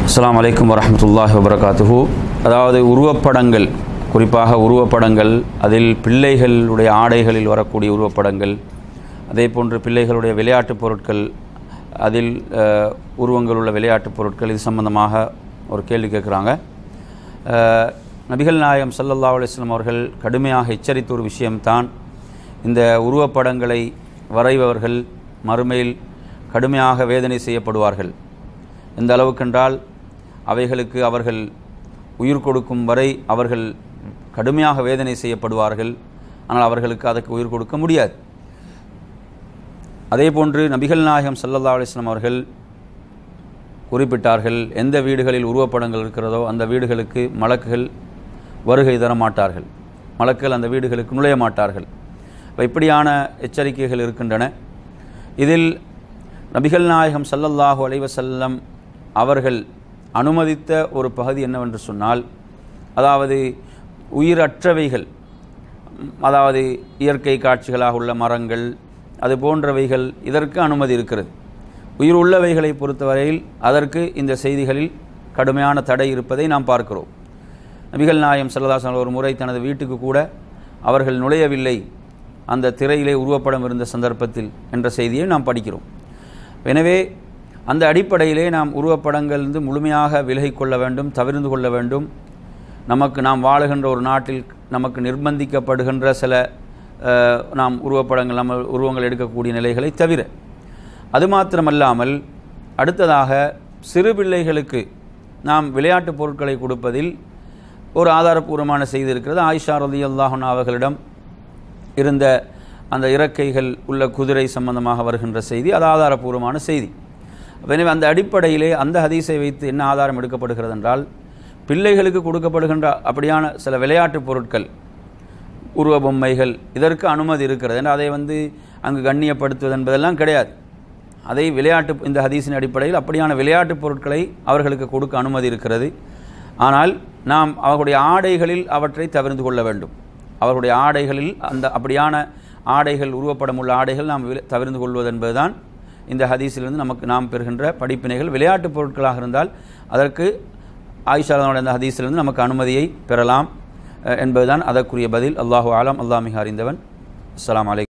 அஸ்ஸலாமு அலைக்கும் வரஹ்மத்துல்லாஹி வபரகாத்துஹு அதாவது உருவப்படங்கள் குறிப்பாக உருவப்படங்கள் அதில் பிள்ளைகளுடைய ஆடைகளில் வரக்கூடிய உருவப்படங்கள் அதே போன்று பிள்ளைகளுடைய விளையாட்டுப் பொருட்கள் அதில் அஹ், உருவங்கள் உள்ள விளையாட்டுப் பொருட்கள் இது சம்பந்தமாக ஒரு கேள்வி கேட்குறாங்க அஹ், நபிகள் நாயகம் ஸல்லல்லாஹு அலைஹி வஸல்லம் அவர்கள் கடுமையாக எச்சரித்த ஒரு விஷயம்தான் இந்த உருவப்படங்களை வரைபவர்கள் மறுமையில் கடுமையாக வேதனை செய்யப்படுவார்கள் எந்த அளவுக்கென்றால் அவைகளுக்கு அவர்கள் உயிர் கொடுக்கும் வரை அவர்கள் கடுமையாக வேதனை செய்யப்படுவார்கள் ஆனால் அவர்களுக்கு அதற்கு உயிர் கொடுக்க முடியாது அதே போன்று நபிகள் நாயகம் ஸல்லல்லாஹு அலைஹி வஸல்லம் அவர்கள் குறிப்பிட்டார்கள் எந்த வீடுகளில் உருவப்படங்கள் இருக்கிறதோ அந்த வீடுகளுக்கு மலக்குகள் வருகை தர மாட்டார்கள் மலக்குகள் அந்த வீடுகளுக்கு நுழைய மாட்டார்கள் அப்ப இப்படியான எச்சரிக்கைகள் இருக்கின்றன இதில் நபிகள் நாயகம் ஸல்லல்லாஹு அலைஹி வஸல்லம் அவர்கள் அனுமதித்த ஒரு பகுதி என்னவென்று சொன்னால் அதாவது உயிரற்றவைகள் ம், அதாவது இயற்கை காட்சிகளாக உள்ள மரங்கள் அது போன்றவைகள் இதற்கு அனுமதி இருக்கிறது உயிர் உள்ளவைகளை பொறுத்தவரையில் அதற்கு இந்த செய்திகளில் கடுமையான தடை இருப்பதை நாம் பார்க்கிறோம் நபிகள் நாயம் சல்லதாசன் ஒரு முறை தனது வீட்டுக்கு கூட அவர்கள் நுழையவில்லை அந்த திரையிலே உருவப்படம் இருந்த சந்தர்ப்பத்தில் என்ற செய்தியை நாம் படிக்கிறோம் எனவே அந்த அடிப்படையிலே நாம் உருவப்படங்களிலிருந்து முழுமையாக விலகிக் கொள்ள வேண்டும் தவிர்ந்து கொள்ள வேண்டும் நமக்கு நாம் வாழுகின்ற ஒரு நாட்டில் நமக்கு நிர்பந்திக்கப்படுகின்ற சில அஹ், நாம் உருவப்படங்கள் நம்ம உருவங்கள் எடுக்கக்கூடிய நிலைகளை தவிர அது மாத்திரமல்லாமல் அடுத்ததாக சிறு பிள்ளைகளுக்கு நாம் விளையாட்டுப் பொருட்களை கொடுப்பதில் ஒரு ஆதாரபூர்வமான செய்தி இருக்கிறது ஆயிஷா ரதி அல்லாஹன் அவர்களிடம் இருந்த அந்த இறக்கைகள் உள்ள குதிரை சம்பந்தமாக வருகின்ற செய்தி அது ஆதாரபூர்வமான செய்தி எனவே அந்த அடிப்படையிலே அந்த ஹதீஸை வைத்து என்ன ஆதாரம் எடுக்கப்படுகிறது என்றால் பிள்ளைகளுக்கு கொடுக்கப்படுகின்ற அப்படியான சில விளையாட்டுப் பொருட்கள் உருவ பொம்மைகள் இதற்கு அனுமதி இருக்கிறது ஏன்னா அதை வந்து அங்கு கண்ணியப்படுத்துவது என்பதெல்லாம் கிடையாது அதை விளையாட்டு இந்த ஹதீஸின் அடிப்படையில் அப்படியான விளையாட்டுப் பொருட்களை அவர்களுக்கு கொடுக்க அனுமதி இருக்கிறது ஆனால் நாம் அவர்களுடைய ஆடைகளில் அவற்றை தவிர்த்து கொள்ள வேண்டும் அவர்களுடைய ஆடைகளில் அந்த அப்படியான ஆடைகள் உருவப்படம் உள்ள ஆடைகள் நாம் வில- தவிர்த்து கொள்வது என்பதுதான் இந்த ஹதீஸிலிருந்து நமக்கு நாம் பெறுகின்ற படிப்பினைகள் விளையாட்டுப் பொருட்களாக இருந்தால் அதற்கு ஆயிஷாலனுடைய அந்த ஹதீஸிலிருந்து நமக்கு அனுமதியை பெறலாம் அஹ், என்பதுதான் அதற்குரிய பதில் அல்லாஹு ஆலம் அல்லாஹ் மிக அறிந்தவன் அஸ்ஸலாமு அலைக்கும்